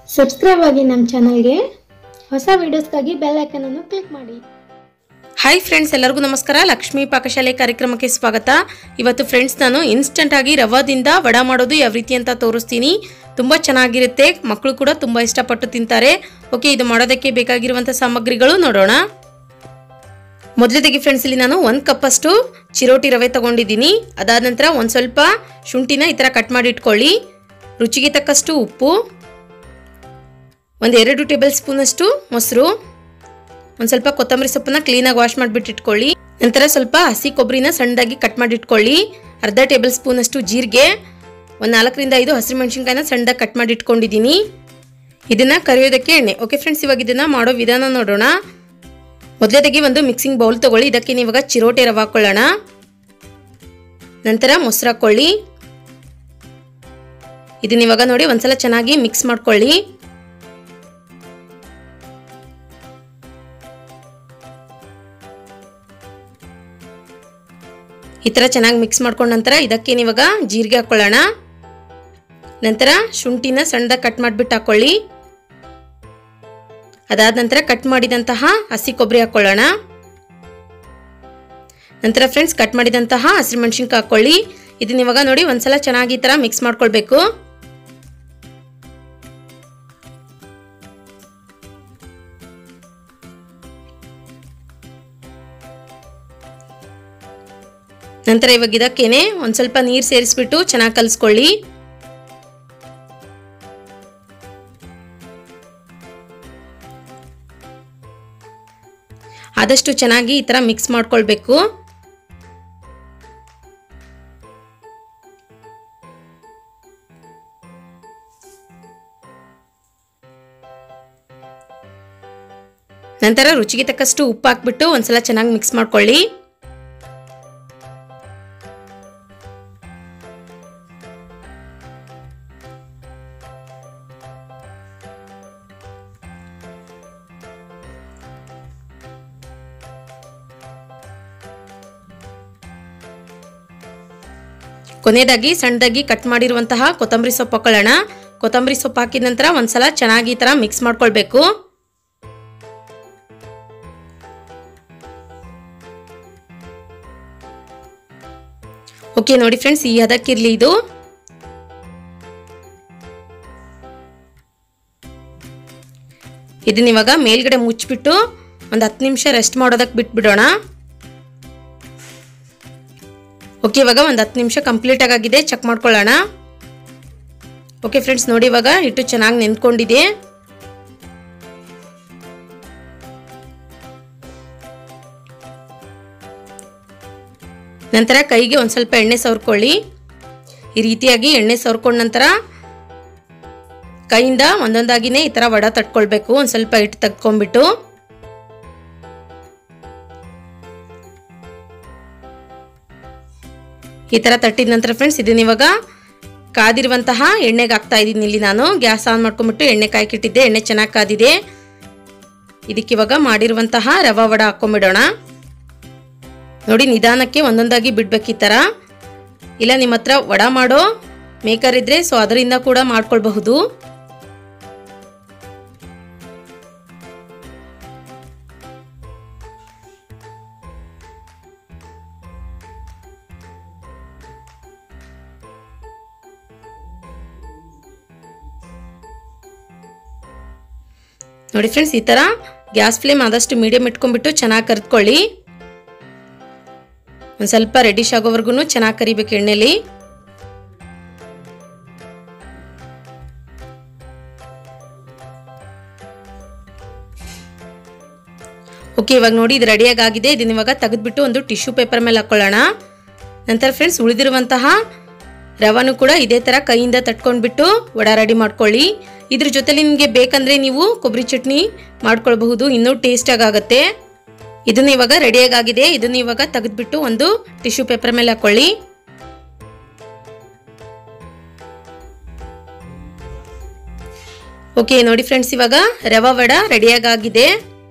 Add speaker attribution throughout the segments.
Speaker 1: subscribe ಆಗಿ ನಮ್ಮ ಚಾನಲ್ಗೆ ಹೊಸ ವಿಡಿಯೋಸ್ಗಾಗಿ ಬೆಲ್ ಐಕನನ್ನು ಕ್ಲಿಕ್ ಮಾಡಿ
Speaker 2: ಹಾಯ್ ಫ್ರೆಂಡ್ಸ್ ಎಲ್ಲರಿಗೂ ನಮಸ್ಕಾರ ಲಕ್ಷ್ಮೀ ಪಾಕಶಾಲೆ ಕಾರ್ಯಕ್ರಮಕ್ಕೆ ಸ್ವಾಗತ ಇವತ್ತು ಫ್ರೆಂಡ್ಸ್ ನಾನು ಇನ್ಸ್ಟಂಟ್ ಆಗಿ ರವಾದಿಂದ ವಡ ಮಾಡೋದು ಯಾವ ರೀತಿ ಅಂತ ತೋರಿಸ್ತೀನಿ ತುಂಬ ಚೆನ್ನಾಗಿರುತ್ತೆ ಮಕ್ಕಳು ಕೂಡ ತುಂಬ ಇಷ್ಟಪಟ್ಟು ತಿಂತಾರೆ ಓಕೆ ಇದು ಮಾಡೋದಕ್ಕೆ ಬೇಕಾಗಿರುವಂಥ ಸಾಮಗ್ರಿಗಳು ನೋಡೋಣ ಮೊದಲದಾಗಿ ಫ್ರೆಂಡ್ಸ್ ಇಲ್ಲಿ ನಾನು ಒಂದು ಕಪ್ಪಷ್ಟು ಚಿರೋಟಿ ರವೆ ತಗೊಂಡಿದ್ದೀನಿ ಅದಾದ ನಂತರ ಒಂದು ಸ್ವಲ್ಪ ಶುಂಠಿನ ಈ ಥರ ಕಟ್ ಮಾಡಿ ಇಟ್ಕೊಳ್ಳಿ ರುಚಿಗೆ ತಕ್ಕಷ್ಟು ಉಪ್ಪು ಒಂದು ಎರಡು ಟೇಬಲ್ ಸ್ಪೂನಷ್ಟು ಮೊಸರು ಒಂದು ಸ್ವಲ್ಪ ಕೊತ್ತಂಬರಿ ಸೊಪ್ಪನ್ನ ಕ್ಲೀನಾಗಿ ವಾಶ್ ಮಾಡಿಬಿಟ್ಟು ಇಟ್ಕೊಳ್ಳಿ ನಂತರ ಸ್ವಲ್ಪ ಹಸಿ ಕೊಬ್ಬರಿನ ಸಣ್ಣದಾಗಿ ಕಟ್ ಮಾಡಿ ಇಟ್ಕೊಳ್ಳಿ ಅರ್ಧ ಟೇಬಲ್ ಸ್ಪೂನಷ್ಟು ಜೀರಿಗೆ ಒಂದು ನಾಲ್ಕರಿಂದ ಐದು ಹಸಿರು ಮೆಣಸಿನ್ಕಾಯಿನ ಸಣ್ಣದಾಗಿ ಕಟ್ ಮಾಡಿ ಇಟ್ಕೊಂಡಿದ್ದೀನಿ ಇದನ್ನು ಕರಿಯೋದಕ್ಕೆ ಎಣ್ಣೆ ಓಕೆ ಫ್ರೆಂಡ್ಸ್ ಇವಾಗ ಇದನ್ನು ಮಾಡೋ ವಿಧಾನ ನೋಡೋಣ ಮೊದಲೇದಾಗಿ ಒಂದು ಮಿಕ್ಸಿಂಗ್ ಬೌಲ್ ತಗೊಳ್ಳಿ ಇದಕ್ಕೆ ನೀವಾಗ ಚಿರೋಟೆ ರವೆ ಹಾಕೊಳ್ಳೋಣ ನಂತರ ಮೊಸರು ಹಾಕ್ಕೊಳ್ಳಿ ಇದನ್ನ ಇವಾಗ ನೋಡಿ ಒಂದ್ಸಲ ಚೆನ್ನಾಗಿ ಮಿಕ್ಸ್ ಮಾಡ್ಕೊಳ್ಳಿ ಈ ಥರ ಚೆನ್ನಾಗಿ ಮಿಕ್ಸ್ ಮಾಡ್ಕೊಂಡ ನಂತರ ಇದಕ್ಕೆ ನೀವಾಗ ಜೀರಿಗೆ ಹಾಕ್ಕೊಳ್ಳೋಣ ನಂತರ ಶುಂಠಿನ ಸಣ್ಣದಾಗಿ ಕಟ್ ಮಾಡಿಬಿಟ್ಟು ಹಾಕ್ಕೊಳ್ಳಿ ಅದಾದ ನಂತರ ಕಟ್ ಮಾಡಿದಂತಹ ಹಸಿ ಕೊಬ್ಬರಿ ಹಾಕ್ಕೊಳ್ಳೋಣ ನಂತರ ಫ್ರೆಂಡ್ಸ್ ಕಟ್ ಮಾಡಿದಂತಹ ಹಸಿರು ಮೆಣಸಿನ್ಕಾಯಿ ಹಾಕ್ಕೊಳ್ಳಿ ಇದನ್ನ ಇವಾಗ ನೋಡಿ ಒಂದ್ಸಲ ಚೆನ್ನಾಗಿ ಈ ಥರ ಮಿಕ್ಸ್ ಮಾಡ್ಕೊಳ್ಬೇಕು ನಂತರ ಇವಾಗ ಇದಕ್ಕೇನೆ ಒಂದು ಸ್ವಲ್ಪ ನೀರು ಸೇರಿಸ್ಬಿಟ್ಟು ಚೆನ್ನಾಗಿ ಕಲಿಸ್ಕೊಳ್ಳಿ ಆದಷ್ಟು ಚೆನ್ನಾಗಿ ಈ ಥರ ಮಿಕ್ಸ್ ಮಾಡ್ಕೊಳ್ಬೇಕು ನಂತರ ರುಚಿಗೆ ತಕ್ಕಷ್ಟು ಉಪ್ಪು ಹಾಕ್ಬಿಟ್ಟು ಒಂದ್ಸಲ ಚೆನ್ನಾಗಿ ಮಿಕ್ಸ್ ಮಾಡ್ಕೊಳ್ಳಿ ಕೊನೆಯದಾಗಿ ಸಣ್ಣದಾಗಿ ಕಟ್ ಮಾಡಿರುವಂತಹ ಕೊತ್ತಂಬರಿ ಸೊಪ್ಪು ಹಾಕೊಳ್ಳೋಣ ಕೊತ್ತಂಬರಿ ಸೊಪ್ಪು ಹಾಕಿದ ನಂತರ ಒಂದ್ಸಲ ಚೆನ್ನಾಗಿ ಈ ಥರ ಮಿಕ್ಸ್ ಮಾಡ್ಕೊಳ್ಬೇಕು ಓಕೆ ನೋಡಿ ಫ್ರೆಂಡ್ಸ್ ಈ ಹದಕ್ಕಿರ್ಲಿ ಇದು ಇದನ್ನ ಇವಾಗ ಮೇಲ್ಗಡೆ ಮುಚ್ಚಿಬಿಟ್ಟು ಒಂದು ಹತ್ತು ನಿಮಿಷ ರೆಸ್ಟ್ ಮಾಡೋದಕ್ಕೆ ಬಿಟ್ಬಿಡೋಣ ಓಕೆ ಇವಾಗ ಒಂದು ಹತ್ತು ನಿಮಿಷ ಕಂಪ್ಲೀಟ್ ಆಗಿದೆ ಚೆಕ್ ಮಾಡ್ಕೊಳ್ಳೋಣ ಓಕೆ ಫ್ರೆಂಡ್ಸ್ ನೋಡಿ ಇವಾಗ ಹಿಟ್ಟು ಚೆನ್ನಾಗಿ ನೆನ್ಕೊಂಡಿದೆ ನಂತರ ಕೈಗೆ ಒಂದು ಸ್ವಲ್ಪ ಎಣ್ಣೆ ಸವರ್ಕೊಳ್ಳಿ ಈ ರೀತಿಯಾಗಿ ಎಣ್ಣೆ ಸವರ್ಕೊಂಡ ನಂತರ ಕೈಯಿಂದ ಒಂದೊಂದಾಗಿನೇ ಈ ಥರ ವಡ ತಟ್ಕೊಳ್ಬೇಕು ಒಂದು ಸ್ವಲ್ಪ ಹಿಟ್ಟು ತೆಗ್ಕೊಂಡ್ಬಿಟ್ಟು ಈ ಥರ ತಟ್ಟಿದ ನಂತರ ಫ್ರೆಂಡ್ಸ್ ಇದನ್ನ ಇವಾಗ ಕಾದಿರುವಂತಹ ಎಣ್ಣೆಗೆ ಹಾಕ್ತಾ ಇದ್ದೀನಿ ಇಲ್ಲಿ ನಾನು ಗ್ಯಾಸ್ ಆನ್ ಮಾಡ್ಕೊಂಡ್ಬಿಟ್ಟು ಎಣ್ಣೆ ಕಾಯ್ಕಿಟ್ಟಿದ್ದೆ ಎಣ್ಣೆ ಚೆನ್ನಾಗಿ ಕಾದಿದೆ ಇದಕ್ಕೆ ಇವಾಗ ಮಾಡಿರುವಂತಹ ರವಾ ವಡ ಹಾಕೊಂಡ್ಬಿಡೋಣ ನೋಡಿ ನಿಧಾನಕ್ಕೆ ಒಂದೊಂದಾಗಿ ಬಿಡ್ಬೇಕು ಈ ಥರ ಇಲ್ಲ ನಿಮ್ಮ ಹತ್ರ ವಡ ಮಾಡೋ ಮೇಕರ್ ಇದ್ರೆ ಸೊ ಅದರಿಂದ ಕೂಡ ಮಾಡ್ಕೊಳ್ಬಹುದು ನೋಡಿ ಫ್ರೆಂಡ್ಸ್ ಈ ಥರ ಗ್ಯಾಸ್ ಫ್ಲೇಮ್ ಆದಷ್ಟು ಮೀಡಿಯಮ್ ಇಟ್ಕೊಂಡ್ಬಿಟ್ಟು ಚೆನ್ನಾಗಿ ಕರಿದ್ಕೊಳ್ಳಿ ಒಂದು ಸ್ವಲ್ಪ ರೆಡಿಶ್ ಆಗೋವರೆಗೂ ಚೆನ್ನಾಗಿ ಕರಿಬೇಕು ಎಣ್ಣೆಲಿ ಓಕೆ ಇವಾಗ ನೋಡಿ ಇದು ರೆಡಿಯಾಗಿ ಆಗಿದೆ ಇದನ್ನ ಇವಾಗ ತೆಗೆದ್ಬಿಟ್ಟು ಒಂದು ಟಿಶ್ಯೂ ಪೇಪರ್ ಮೇಲೆ ಹಾಕೊಳ್ಳೋಣ ನಂತರ ಫ್ರೆಂಡ್ಸ್ ಉಳಿದಿರುವಂತಹ ರವಾನು ಕೂಡ ಇದೇ ಥರ ಕೈಯಿಂದ ತಟ್ಕೊಂಡ್ಬಿಟ್ಟು ವಡ ರೆಡಿ ಮಾಡ್ಕೊಳ್ಳಿ ಇದ್ರ ಜೊತೆಲಿ ನಿಮಗೆ ಬೇಕಂದ್ರೆ ನೀವು ಕೊಬ್ಬರಿ ಚಟ್ನಿ ಮಾಡ್ಕೊಳ್ಬಹುದು ಇನ್ನೂ ಟೇಸ್ಟಾಗಿ ಆಗುತ್ತೆ ಇದನ್ನ ಇವಾಗ ರೆಡಿಯಾಗಿ ಆಗಿದೆ ಇದನ್ನ ಇವಾಗ ತೆಗೆದ್ಬಿಟ್ಟು ಒಂದು ಟಿಶ್ಯೂ ಪೇಪರ್ ಮೇಲೆ ಹಾಕೊಳ್ಳಿ ಓಕೆ ನೋಡಿ ಫ್ರೆಂಡ್ಸ್ ಇವಾಗ ರವಾ ವಡ ರೆಡಿಯಾಗಿ ಆಗಿದೆ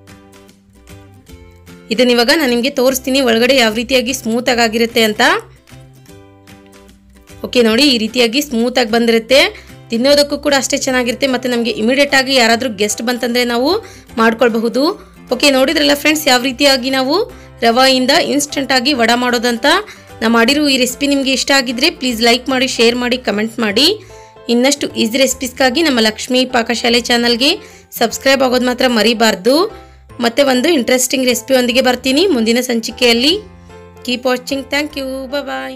Speaker 2: ಇದನ್ನ ಇವಾಗ ನಾನು ನಿಮಗೆ ತೋರಿಸ್ತೀನಿ ಒಳಗಡೆ ಯಾವ ರೀತಿಯಾಗಿ ಸ್ಮೂತಾಗಿ ಆಗಿರುತ್ತೆ ಅಂತ ಓಕೆ ನೋಡಿ ಈ ರೀತಿಯಾಗಿ ಸ್ಮೂತಾಗಿ ಬಂದಿರುತ್ತೆ ತಿನ್ನೋದಕ್ಕೂ ಕೂಡ ಅಷ್ಟೇ ಚೆನ್ನಾಗಿರುತ್ತೆ ಮತ್ತು ನಮಗೆ ಇಮಿಡಿಯೇಟ್ ಆಗಿ ಯಾರಾದರೂ ಗೆಸ್ಟ್ ಬಂತಂದರೆ ನಾವು ಮಾಡ್ಕೊಳ್ಬಹುದು ಓಕೆ ನೋಡಿದ್ರಲ್ಲ ಫ್ರೆಂಡ್ಸ್ ಯಾವ ರೀತಿಯಾಗಿ ನಾವು ರವಾಯಿಂದ ಇನ್ಸ್ಟೆಂಟ್ ಆಗಿ ವಡ ಮಾಡೋದಂತ ನಾ ಮಾಡಿರೋ ಈ ರೆಸಿಪಿ ನಿಮಗೆ ಇಷ್ಟ ಆಗಿದ್ರೆ ಪ್ಲೀಸ್ ಲೈಕ್ ಮಾಡಿ ಶೇರ್ ಮಾಡಿ ಕಮೆಂಟ್ ಮಾಡಿ ಇನ್ನಷ್ಟು ಈಸಿ ರೆಸಿಪೀಸ್ಗಾಗಿ ನಮ್ಮ ಲಕ್ಷ್ಮೀ ಪಾಕಶಾಲೆ ಚಾನಲ್ಗೆ ಸಬ್ಸ್ಕ್ರೈಬ್ ಆಗೋದು ಮಾತ್ರ ಮರಿಬಾರ್ದು ಮತ್ತೆ ಒಂದು ಇಂಟ್ರೆಸ್ಟಿಂಗ್ ರೆಸಿಪಿಯೊಂದಿಗೆ ಬರ್ತೀನಿ ಮುಂದಿನ ಸಂಚಿಕೆಯಲ್ಲಿ keep watching thank you bye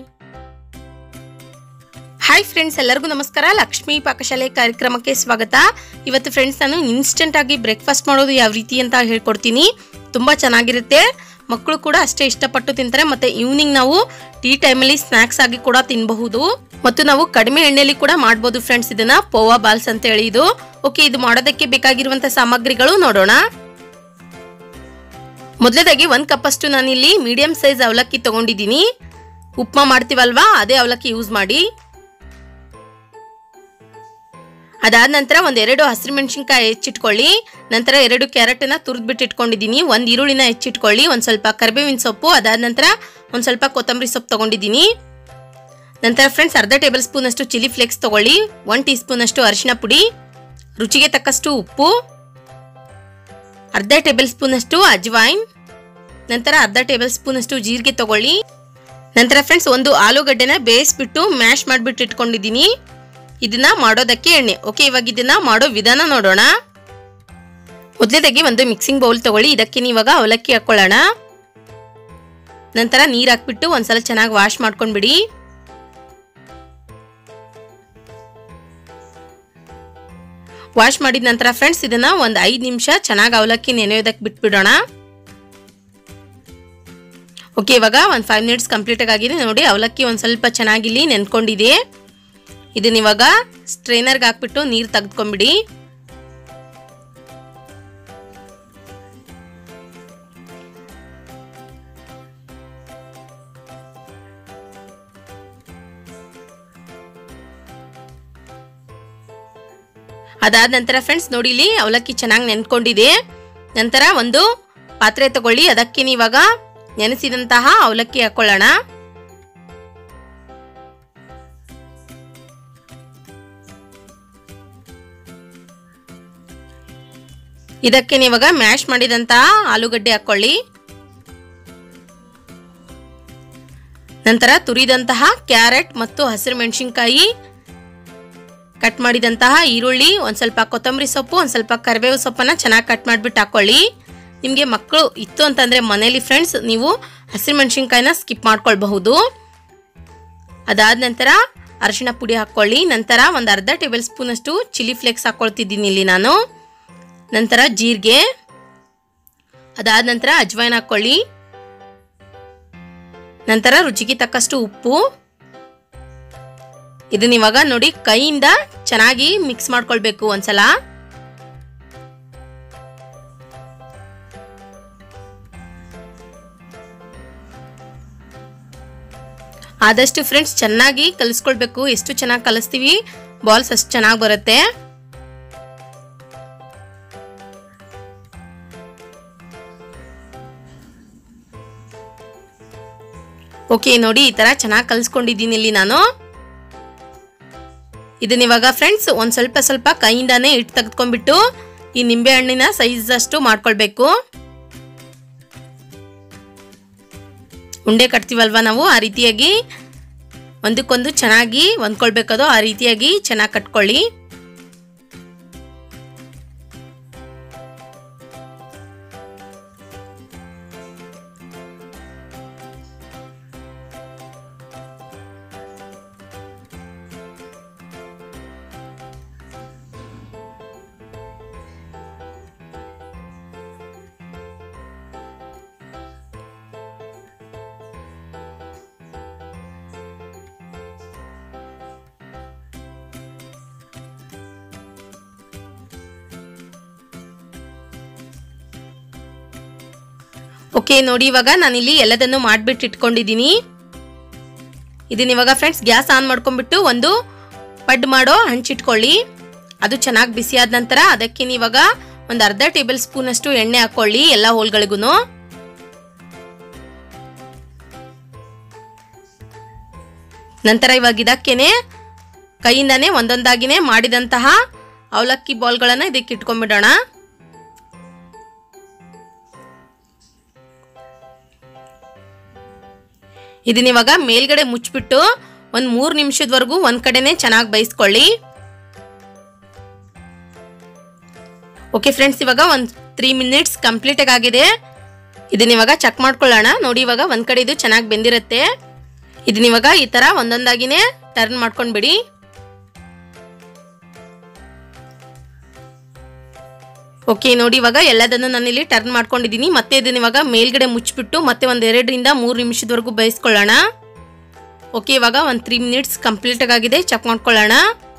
Speaker 2: hi friends ಎಲ್ಲರಿಗೂ ನಮಸ್ಕಾರ ಲಕ್ಷ್ಮೀ ಪಾಕಶಾಲೆ ಕಾರ್ಯಕ್ರಮಕ್ಕೆ ಸ್ವಾಗತ ಇವತ್ತು ಫ್ರೆಂಡ್ಸ್ ನಾನು ಇನ್ಸ್ಟೆಂಟ್ ಆಗಿ ಬ್ರೇಕ್ಫಾಸ್ಟ್ ಮಾಡೋದು ಯಾವ ರೀತಿ ಅಂತ ಹೇಳ್ಕೊಡ್ತೀನಿ ತುಂಬ ಚೆನ್ನಾಗಿರುತ್ತೆ ಮಕ್ಕಳು ಕೂಡ ಅಷ್ಟೇ ಇಷ್ಟಪಟ್ಟು ತಿಂತಾರೆ ಮತ್ತೆ ಈವ್ನಿಂಗ್ ನಾವು ಟೀ ಟೈಮಲ್ಲಿ ಸ್ನ್ಯಾಕ್ಸ್ ಆಗಿ ಕೂಡ ತಿನ್ನಬಹುದು ಮತ್ತು ನಾವು ಕಡಿಮೆ ಎಣ್ಣೆಯಲ್ಲಿ ಕೂಡ ಮಾಡ್ಬೋದು ಫ್ರೆಂಡ್ಸ್ ಇದನ್ನ ಪೋವಾ ಬಾಲ್ಸ್ ಅಂತ ಹೇಳಿ ಇದು ಓಕೆ ಇದು ಮಾಡೋದಕ್ಕೆ ಬೇಕಾಗಿರುವಂತ ಸಾಮಗ್ರಿಗಳು ನೋಡೋಣ ಮೊದಲದಾಗಿ ಒಂದು ಕಪ್ಪಷ್ಟು ನಾನಿಲ್ಲಿ ಮೀಡಿಯಂ ಸೈಜ್ ಅವಲಕ್ಕಿ ತಗೊಂಡಿದ್ದೀನಿ ಉಪ್ಮಾ ಮಾಡ್ತೀವಲ್ವಾ ಅದೇ ಅವಲಕ್ಕಿ ಯೂಸ್ ಮಾಡಿ ಅದಾದ ನಂತರ ಒಂದು ಎರಡು ಹಸಿರು ಮೆಣಸಿನ್ಕಾಯಿ ಹೆಚ್ಚಿಟ್ಕೊಳ್ಳಿ ನಂತರ ಎರಡು ಕ್ಯಾರೆಟನ್ನ ತುರಿದ್ಬಿಟ್ಟು ಇಟ್ಕೊಂಡಿದ್ದೀನಿ ಒಂದು ಈರುಳ್ಳಿನ ಹೆಚ್ಚಿಟ್ಕೊಳ್ಳಿ ಒಂದು ಸ್ವಲ್ಪ ಕರಿಬೇವಿನ ಸೊಪ್ಪು ಅದಾದ ನಂತರ ಒಂದು ಸ್ವಲ್ಪ ಕೊತ್ತಂಬರಿ ಸೊಪ್ಪು ತಗೊಂಡಿದ್ದೀನಿ ನಂತರ ಫ್ರೆಂಡ್ಸ್ ಅರ್ಧ ಟೇಬಲ್ ಸ್ಪೂನ್ ಅಷ್ಟು ಚಿಲ್ಲಿ ಫ್ಲೇಕ್ಸ್ ತಗೊಳ್ಳಿ ಒನ್ ಟೀ ಸ್ಪೂನ್ ಅಷ್ಟು ಅರಿಶಿನ ಪುಡಿ ರುಚಿಗೆ ತಕ್ಕಷ್ಟು ಉಪ್ಪು ಅರ್ಧ ಟೇಬಲ್ ಸ್ಪೂನ್ ಅಷ್ಟು ಅಜ್ವೈನ್ ನಂತರ ಅರ್ಧ ಟೇಬಲ್ ಸ್ಪೂನ್ ಅಷ್ಟು ಜೀರಿಗೆ ತಗೊಳ್ಳಿ ನಂತರ ಫ್ರೆಂಡ್ಸ್ ಒಂದು ಆಲೂಗಡ್ಡೆನ ಬೇಯಿಸ್ಬಿಟ್ಟು ಮ್ಯಾಶ್ ಮಾಡಿಬಿಟ್ಟು ಇಟ್ಕೊಂಡಿದ್ದೀನಿ ಇದನ್ನ ಮಾಡೋದಕ್ಕೆ ಎಣ್ಣೆ ಓಕೆ ಇವಾಗ ಇದನ್ನ ಮಾಡೋ ವಿಧಾನ ನೋಡೋಣ ಮೊದಲೇದಾಗಿ ಒಂದು ಮಿಕ್ಸಿಂಗ್ ಬೌಲ್ ತಗೊಳ್ಳಿ ಇದಕ್ಕೆ ಇವಾಗ ಅವಲಕ್ಕಿ ಹಾಕೊಳ್ಳೋಣ ನಂತರ ನೀರು ಹಾಕ್ಬಿಟ್ಟು ಒಂದ್ಸಲ ಚೆನ್ನಾಗಿ ವಾಶ್ ಮಾಡ್ಕೊಂಡ್ಬಿಡಿ ವಾಶ್ ಮಾಡಿದ ನಂತರ ಫ್ರೆಂಡ್ಸ್ ಇದನ್ನ ಒಂದು ಐದು ನಿಮಿಷ ಚೆನ್ನಾಗಿ ಅವಲಕ್ಕಿ ನೆನೆಯೋದಕ್ಕೆ ಬಿಟ್ಬಿಡೋಣ ಓಕೆ ಇವಾಗ ಒಂದು ಫೈವ್ ಮಿನಿಟ್ಸ್ ಕಂಪ್ಲೀಟ್ ಆಗಿದೆ ನೋಡಿ ಅವಲಕ್ಕಿ ಒಂದು ಸ್ವಲ್ಪ ಚೆನ್ನಾಗಿಲ್ಲಿ ನೆನ್ಕೊಂಡಿದೆ ಇದನ್ನ ಇವಾಗ ಸ್ಟ್ರೈನರ್ಗೆ ಹಾಕ್ಬಿಟ್ಟು ನೀರು ತೆಗೆದ್ಕೊಂಬಿಡಿ ಅದಾದ ನಂತರ ಫ್ರೆಂಡ್ಸ್ ನೋಡಿ ಇಲ್ಲಿ ಅವಲಕ್ಕಿ ಚೆನ್ನಾಗಿ ನೆನ್ಕೊಂಡಿದೆ ನಂತರ ಒಂದು ಪಾತ್ರೆ ತಗೊಳ್ಳಿ ಅದಕ್ಕೆ ಇವಾಗ ನೆನೆಸಿದಂತಹ ಅವಲಕ್ಕಿ ಹಾಕೊಳ್ಳೋಣ ಇದಕ್ಕೆ ಇವಾಗ ಮ್ಯಾಶ್ ಮಾಡಿದಂತಹ ಆಲೂಗಡ್ಡೆ ಹಾಕೊಳ್ಳಿ ನಂತರ ತುರಿದಂತಹ ಕ್ಯಾರೆಟ್ ಮತ್ತು ಹಸಿರು ಮೆಣಸಿನ್ಕಾಯಿ ಕಟ್ ಮಾಡಿದಂತಹ ಈರುಳ್ಳಿ ಒಂದು ಸ್ವಲ್ಪ ಕೊತ್ತಂಬರಿ ಸೊಪ್ಪು ಒಂದು ಸ್ವಲ್ಪ ಕರಿಬೇವು ಸೊಪ್ಪನ್ನು ಚೆನ್ನಾಗಿ ಕಟ್ ಮಾಡಿಬಿಟ್ಟು ಹಾಕೊಳ್ಳಿ ನಿಮಗೆ ಮಕ್ಕಳು ಇತ್ತು ಅಂತಂದರೆ ಮನೇಲಿ ಫ್ರೆಂಡ್ಸ್ ನೀವು ಹಸಿರು ಮೆಣಸಿನ್ಕಾಯಿನ ಸ್ಕಿಪ್ ಮಾಡ್ಕೊಳ್ಬಹುದು ಅದಾದ ನಂತರ ಅರಿಶಿಣ ಪುಡಿ ಹಾಕ್ಕೊಳ್ಳಿ ನಂತರ ಒಂದು ಅರ್ಧ ಟೇಬಲ್ ಸ್ಪೂನಷ್ಟು ಚಿಲ್ಲಿ ಫ್ಲೇಕ್ಸ್ ಹಾಕ್ಕೊಳ್ತಿದ್ದೀನಿ ಇಲ್ಲಿ ನಾನು ನಂತರ ಜೀರಿಗೆ ಅದಾದ ನಂತರ ಅಜ್ವೈನ್ ಹಾಕ್ಕೊಳ್ಳಿ ನಂತರ ರುಚಿಗೆ ತಕ್ಕಷ್ಟು ಉಪ್ಪು ಇದನ್ನ ಇವಾಗ ನೋಡಿ ಕೈಯಿಂದ ಚೆನ್ನಾಗಿ ಮಿಕ್ಸ್ ಮಾಡ್ಕೊಳ್ಬೇಕು ಒಂದ್ಸಲ ಆದಷ್ಟು ಫ್ರೆಂಡ್ಸ್ ಚೆನ್ನಾಗಿ ಕಲಿಸ್ಕೊಳ್ಬೇಕು ಎಷ್ಟು ಚೆನ್ನಾಗಿ ಕಲಿಸ್ತೀವಿ ಬಾಲ್ಸ್ ಅಷ್ಟು ಚೆನ್ನಾಗಿ ಬರುತ್ತೆ ಓಕೆ ನೋಡಿ ಈ ತರ ಚೆನ್ನಾಗಿ ಕಲಿಸ್ಕೊಂಡಿದ್ದೀನಿ ಇಲ್ಲಿ ನಾನು ಇದನ್ನ ಇವಾಗ ಫ್ರೆಂಡ್ಸ್ ಒಂದು ಸ್ವಲ್ಪ ಸ್ವಲ್ಪ ಕೈಯಿಂದಾನೇ ಇಟ್ಟು ತೆಗೆದ್ಕೊಂಡ್ಬಿಟ್ಟು ಈ ನಿಂಬೆ ಹಣ್ಣಿನ ಸೈಜ್ ಅಷ್ಟು ಮಾಡ್ಕೊಳ್ಬೇಕು ಉಂಡೆ ಕಟ್ತೀವಲ್ವಾ ನಾವು ಆ ರೀತಿಯಾಗಿ ಒಂದಕ್ಕೊಂದು ಚೆನ್ನಾಗಿ ಹೊಂದ್ಕೊಳ್ಬೇಕದು ಆ ರೀತಿಯಾಗಿ ಚೆನ್ನಾಗಿ ಕಟ್ಕೊಳ್ಳಿ ಓಕೆ ನೋಡಿ ಇವಾಗ ನಾನಿಲ್ಲಿ ಎಲ್ಲದನ್ನು ಮಾಡಿಬಿಟ್ಟು ಇಟ್ಕೊಂಡಿದ್ದೀನಿ ಇದನ್ನ ಇವಾಗ ಫ್ರೆಂಡ್ಸ್ ಗ್ಯಾಸ್ ಆನ್ ಮಾಡ್ಕೊಂಡ್ಬಿಟ್ಟು ಒಂದು ಪಡ್ ಮಾಡೋ ಹಂಚಿಟ್ಕೊಳ್ಳಿ ಅದು ಚೆನ್ನಾಗಿ ಬಿಸಿ ಆದ ನಂತರ ಅದಕ್ಕೆ ಇವಾಗ ಒಂದು ಅರ್ಧ ಟೇಬಲ್ ಸ್ಪೂನ್ ಅಷ್ಟು ಎಣ್ಣೆ ಹಾಕೊಳ್ಳಿ ಎಲ್ಲ ಹೋಲ್ಗಳಿಗೂ ನಂತರ ಇವಾಗ ಇದಕ್ಕೇನೆ ಕೈಯಿಂದಾನೇ ಒಂದೊಂದಾಗಿನೇ ಮಾಡಿದಂತಹ ಅವಲಕ್ಕಿ ಬಾಲ್ಗಳನ್ನು ಇದಕ್ಕೆ ಇಟ್ಕೊಂಡ್ಬಿಡೋಣ ಇದನ್ನ ಇವಾಗ ಮೇಲ್ಗಡೆ ಮುಚ್ಚಿಬಿಟ್ಟು ಒಂದು ಮೂರು ನಿಮಿಷದವರೆಗೂ ಒಂದು ಕಡೆನೇ ಚೆನ್ನಾಗಿ ಬೇಯಿಸ್ಕೊಳ್ಳಿ ಓಕೆ ಫ್ರೆಂಡ್ಸ್ ಇವಾಗ ಒಂದು ತ್ರೀ ಮಿನಿಟ್ಸ್ ಕಂಪ್ಲೀಟಾಗಿ ಆಗಿದೆ ಇದನ್ನ ಇವಾಗ ಚೆಕ್ ಮಾಡ್ಕೊಳ್ಳೋಣ ನೋಡಿ ಇವಾಗ ಒಂದು ಕಡೆ ಇದು ಚೆನ್ನಾಗಿ ಬೆಂದಿರುತ್ತೆ ಇದನ್ನ ಇವಾಗ ಈ ಥರ ಒಂದೊಂದಾಗಿನೇ ಟರ್ನ್ ಮಾಡ್ಕೊಂಡ್ಬಿಡಿ ಓಕೆ ನೋಡಿ ಇವಾಗ ಎಲ್ಲದನ್ನು ನಾನಿಲ್ಲಿ ಟರ್ನ್ ಮಾಡ್ಕೊಂಡಿದ್ದೀನಿ ಮತ್ತೆ ಇದನ್ನ ಇವಾಗ ಮೇಲ್ಗಡೆ ಮುಚ್ಚಿಬಿಟ್ಟು ಮತ್ತೆ ಒಂದು ಎರಡರಿಂದ ಮೂರು ನಿಮಿಷದವರೆಗೂ ಬೇಯಿಸ್ಕೊಳ್ಳೋಣ ಓಕೆ ಇವಾಗ ಒಂದು ತ್ರೀ ಮಿನಿಟ್ಸ್ ಕಂಪ್ಲೀಟ್ ಆಗಿದೆ ಚೆಕ್ ಮಾಡ್ಕೊಳ್ಳೋಣ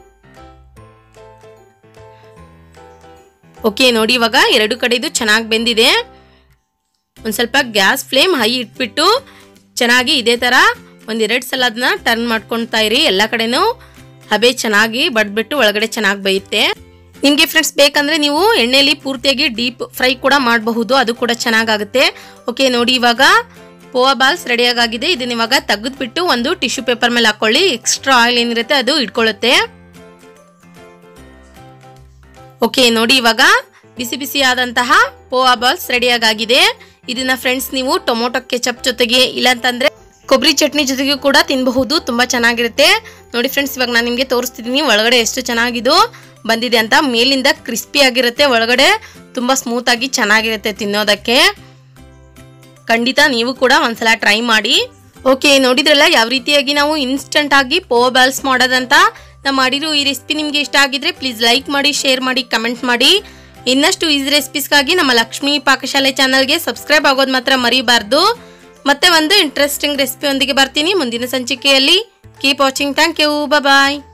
Speaker 2: ಓಕೆ ನೋಡಿ ಇವಾಗ ಎರಡು ಕಡೆದು ಚೆನ್ನಾಗಿ ಬೆಂದಿದೆ ಒಂದು ಸ್ವಲ್ಪ ಗ್ಯಾಸ್ ಫ್ಲೇಮ್ ಹೈ ಇಟ್ಬಿಟ್ಟು ಚೆನ್ನಾಗಿ ಇದೇ ಥರ ಒಂದೆರಡು ಸಲ ಅದನ್ನ ಟರ್ನ್ ಮಾಡ್ಕೊಳ್ತಾ ಇರಿ ಎಲ್ಲ ಕಡೆನೂ ಹಬೆ ಚೆನ್ನಾಗಿ ಬಡ್ಬಿಟ್ಟು ಒಳಗಡೆ ಚೆನ್ನಾಗಿ ಬೇಯುತ್ತೆ ನಿಮಗೆ ಫ್ರೆಂಡ್ಸ್ ಬೇಕಂದ್ರೆ ನೀವು ಎಣ್ಣೆಯಲ್ಲಿ ಪೂರ್ತಿಯಾಗಿ ಡೀಪ್ ಫ್ರೈ ಕೂಡ ಮಾಡಬಹುದು ಅದು ಕೂಡ ಚೆನ್ನಾಗಾಗುತ್ತೆ ಓಕೆ ನೋಡಿ ಇವಾಗ ಪೋವಾ ಬಾಲ್ಸ್ ರೆಡಿಯಾಗಿದೆ ಇದನ್ನ ಇವಾಗ ತೆಗೆದ್ಬಿಟ್ಟು ಒಂದು ಟಿಶ್ಯೂ ಪೇಪರ್ ಮೇಲೆ ಹಾಕೊಳ್ಳಿ ಎಕ್ಸ್ಟ್ರಾ ಆಯಿಲ್ ಏನಿರುತ್ತೆ ಅದು ಇಟ್ಕೊಳ್ಳುತ್ತೆ ಓಕೆ ನೋಡಿ ಇವಾಗ ಬಿಸಿ ಬಿಸಿ ಆದಂತಹ ಪೋವಾ ಬಾಲ್ಸ್ ರೆಡಿಯಾಗಿದೆ ಇದನ್ನ ಫ್ರೆಂಡ್ಸ್ ನೀವು ಟೊಮೊಟೊ ಕೆಚಪ್ ಜೊತೆಗೆ ಇಲ್ಲಾಂತಂದ್ರೆ ಕೊಬ್ಬರಿ ಚಟ್ನಿ ಜೊತೆಗೂ ಕೂಡ ತಿನ್ನಬಹುದು ತುಂಬಾ ಚೆನ್ನಾಗಿರುತ್ತೆ ನೋಡಿ ಫ್ರೆಂಡ್ಸ್ ಇವಾಗ ನಾನು ನಿಮಗೆ ತೋರಿಸ್ತಿದ್ದೀನಿ ಒಳಗಡೆ ಎಷ್ಟು ಚೆನ್ನಾಗಿದು ಬಂದಿದೆ ಅಂತ ಮೇಲಿಂದ ಕ್ರಿಸ್ಪಿ ಆಗಿರುತ್ತೆ ಒಳಗಡೆ ತುಂಬಾ ಸ್ಮೂತ್ ಆಗಿ ಚೆನ್ನಾಗಿರುತ್ತೆ ತಿನ್ನೋದಕ್ಕೆ ಖಂಡಿತ ನೀವು ಕೂಡ ಒಂದ್ಸಲ ಟ್ರೈ ಮಾಡಿ ಓಕೆ ನೋಡಿದ್ರಲ್ಲ ಯಾವ ರೀತಿಯಾಗಿ ನಾವು ಇನ್ಸ್ಟಂಟ್ ಆಗಿ ಪೋ ಬಾಲ್ಸ್ ಮಾಡೋದಂತ ನಾ ಮಾಡಿರೋ ಈ ರೆಸಿಪಿ ನಿಮಗೆ ಇಷ್ಟ ಆಗಿದ್ರೆ ಪ್ಲೀಸ್ ಲೈಕ್ ಮಾಡಿ ಶೇರ್ ಮಾಡಿ ಕಮೆಂಟ್ ಮಾಡಿ ಇನ್ನಷ್ಟು ಈಸಿ ರೆಸಿಪೀಸ್ಗಾಗಿ ನಮ್ಮ ಲಕ್ಷ್ಮೀ ಪಾಕಶಾಲೆ ಚಾನಲ್ಗೆ ಸಬ್ಸ್ಕ್ರೈಬ್ ಆಗೋದು ಮಾತ್ರ ಮರಿಬಾರ್ದು ಮತ್ತೆ ಒಂದು ಇಂಟ್ರೆಸ್ಟಿಂಗ್ ರೆಸಿಪಿ ಒಂದಿಗೆ ಬರ್ತೀನಿ ಮುಂದಿನ ಸಂಚಿಕೆಯಲ್ಲಿ keep watching thank you bye